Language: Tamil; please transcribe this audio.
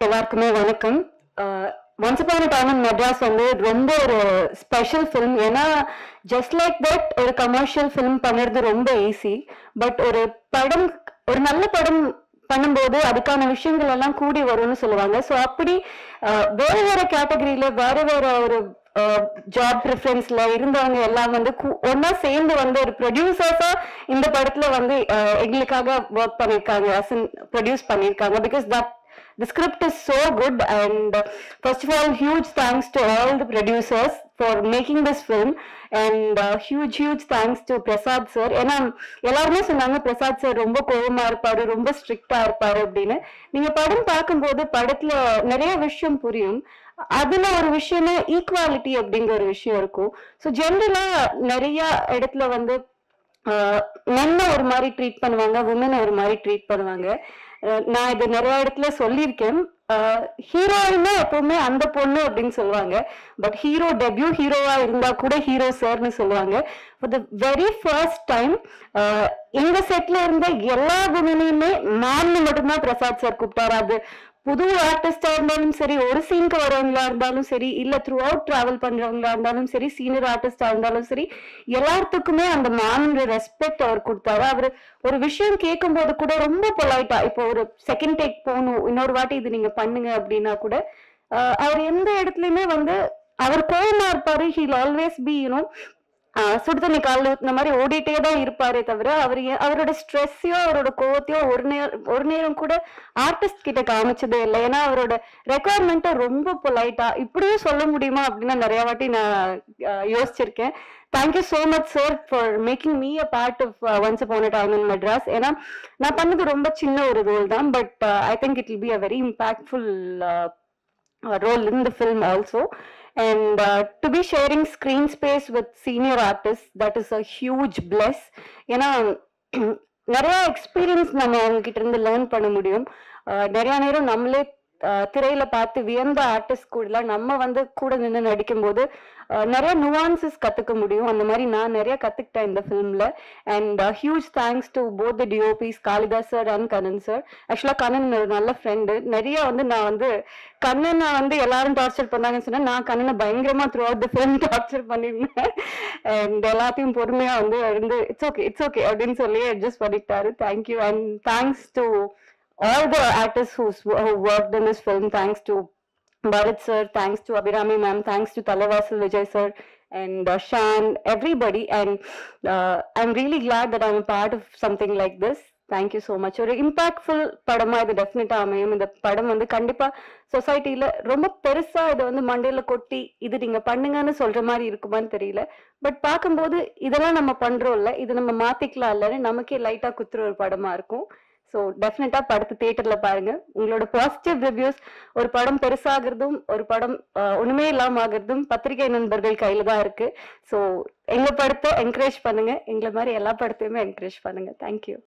எல்லாருக்குமே வணக்கம் once upon a time in Madras வந்து ரொம்ப ஒரு ஸ்பெஷல் ஃபிலிம் ஏன்னா ஜஸ்ட் லைக் தட் ஒரு கமர்ஷியல் ஃபிலிம் பண்ணுறது ரொம்ப ஈஸி பட் ஒரு படம் ஒரு நல்ல படம் பண்ணும்போது அதுக்கான விஷயங்கள் எல்லாம் கூடி வரும்னு சொல்லுவாங்க ஸோ அப்படி அஹ், வேற வேற கேட்டகரியில வேற வேற ஒரு ஜாப் ப்ரிஃபரன்ஸ்ல இருந்தவங்க எல்லாம் வந்து கூ- ஒண்ணா சேர்ந்து வந்து ஒரு ப்ரொடியூசர்ஸா இந்த படத்துல வந்து அஹ், எங்களுக்காக ஒர்க் பண்ணிருக்காங்க ப்ரொடியூஸ் பண்ணிருக்காங்க because that the script is so good and uh, first of all huge thanks to all the producers for making this film and uh, huge huge thanks to Prasad sir ஏன்னா எல்லாருமே சொன்னாங்க பிரசாத் சார் ரொம்ப கோவமா இருப்பாரு ரொம்ப ஸ்ட்ரிக்டா இருப்பாரு அப்படின்னு நீங்க படம் பார்க்கும்போது படத்துல நிறைய விஷயம் புரியும் அதுல ஒரு விஷயமே ஈக்குவாலிட்டி அப்படிங்கிற ஒரு விஷயம் இருக்கும் ஸோ ஜென்ரலா நிறைய இடத்துல வந்து மென்ன ஒரு மாதிரி ட்ரீட் பண்ணுவாங்க உமனை ஒரு மாதிரி ட்ரீட் பண்ணுவாங்க அஹ் நான் இது நிறைய இடத்துல சொல்லியிருக்கேன் ஹீரோயினா எப்பவுமே அந்த பொண்ணு அப்படின்னு சொல்லுவாங்க பட் ஹீரோ டெபியூ ஹீரோவா இருந்தா கூட ஹீரோ சார்னு சொல்லுவாங்க for the very first time இந்த செட்ல இருந்த எல்லா உமனையுமே மேம்னு மட்டும்தான் பிரசாத் சார் கூப்பிட்டாரு அது புது ஆர்டிஸ்டா இருந்தாலும் சரி ஒரு சீனுக்கு வரவங்களா இருந்தாலும் சரி இல்ல த்ரூ அவுட் டிராவல் பண்றவங்களா இருந்தாலும் சரி சீனியர் ஆர்டிஸ்டா இருந்தாலும் சரி எல்லாத்துக்குமே அந்த மேம்ன்ற ரெஸ்பெக்ட் அவர் கொடுத்தாரு அவர் ஒரு விஷயம் கேட்கும்போது கூட ரொம்ப பொலைட்டா இப்போ ஒரு செகண்ட் டேக் போகணும் இன்னொரு வாட்டி இது நீங்க பண்ணுங்க அப்படின்னா கூட ஆஹ் அவர் எந்த இடத்துலயுமே வந்து அவர் கோவமா இருப்பாரு ஹீல் ஆல்வேஸ் பி யூனோ சுடு தண்ணி காலில் ஊத்துன மாதிரி ஓடிட்டே தான் இருப்பாரே தவிர அவர் ஏ- அவரோட ஸ்ட்ரெஸ்ஸையோ அவரோட கோவத்தையோ ஒரு நேரம் ஒரு நேரம் கூட ஆர்டிஸ்ட் கிட்ட காமிச்சதே இல்லை ஏன்னா அவரோட ரெக்குவயர்மெண்ட்டை ரொம்ப பொலைட்டா இப்படியும் சொல்ல முடியுமா அப்படின்னு நிறைய வாட்டி நான் அஹ், யோசிச்சிருக்கேன் thank you so much sir for making me a part of once upon a time in Madras ஏன்னா நான் பண்ணது ரொம்ப சின்ன ஒரு ரோல் தான் but I think it will be a very impactful role in the film also and uh, to be sharing screen space with senior artists that is a huge bless ஏன்னா நிறைய எக்ஸ்பீரியன்ஸ் நம்ம அவங்க கிட்ட இருந்து லேர்ன் பண்ண முடியும் அஹ் நிறைய நேரம் நம்மளே அஹ் திரையில பார்த்து வியந்த ஆர்டிஸ்ட் கூட நம்ம வந்து கூட நின்று நடிக்கும்போது அஹ் நிறைய நுவான்சஸ் கத்துக்க முடியும் அந்த மாதிரி நான் நிறைய கத்துக்கிட்டேன் இந்த ஃபிலிம்ல and huge thanks to both the DOPs Kalidas sir and Kannan sir ஆக்சுவலா கண்ணன் ஒரு நல்ல ஃப்ரெண்டு நிறைய வந்து நான் வந்து கண்ணனை வந்து எல்லாரும் டார்ச்சர் பண்ணாங்கன்னு சொன்னா நான் கண்ணனை பயங்கரமா throughout the film torture பண்ணிருந்தேன் அண்ட் எல்லாத்தையும் பொறுமையா வந்து இருந்து இட்ஸ் ஓகே இட்ஸ் ஓகே அப்படின்னு சொல்லி அட்ஜஸ்ட் பண்ணிட்டாரு thank you and thanks to all the artists who's, who worked in this film. Thanks to Bharat sir, thanks to Abhirami ma'am, thanks to Talavasil Vijay sir, and uh, Shan, everybody. And uh, I'm really glad that I'm a part of something like this. Thank you so much ஒரு இம்பாக்ட்ஃபுல் படமா இது டெஃபினட்டா அமையும் இந்த படம் வந்து கண்டிப்பா சொசைட்டில ரொம்ப பெருசா இதை வந்து மண்டையில கொட்டி இது நீங்க பண்ணுங்கன்னு சொல்ற மாதிரி இருக்குமான்னு தெரியல பட் பார்க்கும்போது இதெல்லாம் நம்ம பண்றோம்ல இது நம்ம மாத்திக்கலாம் இல்லைன்னு நமக்கே லைட்டா குத்துற ஒரு படமா இருக்கும் ஸோ டெஃபினட்டா படத்தை தியேட்டர்ல பாருங்க உங்களோட பாசிட்டிவ் ரிவ்யூஸ் ஒரு படம் பெருசாகிறதும் ஒரு படம் ஆஹ், ஒண்ணுமே இல்லாம ஆகிறதும் பத்திரிகை நண்பர்கள் கையில தான் இருக்கு ஸோ எங்க படத்தை என்கரேஜ் பண்ணுங்க எங்களை மாதிரி எல்லா படத்தையுமே என்கரேஜ் பண்ணுங்க தேங்க்யூ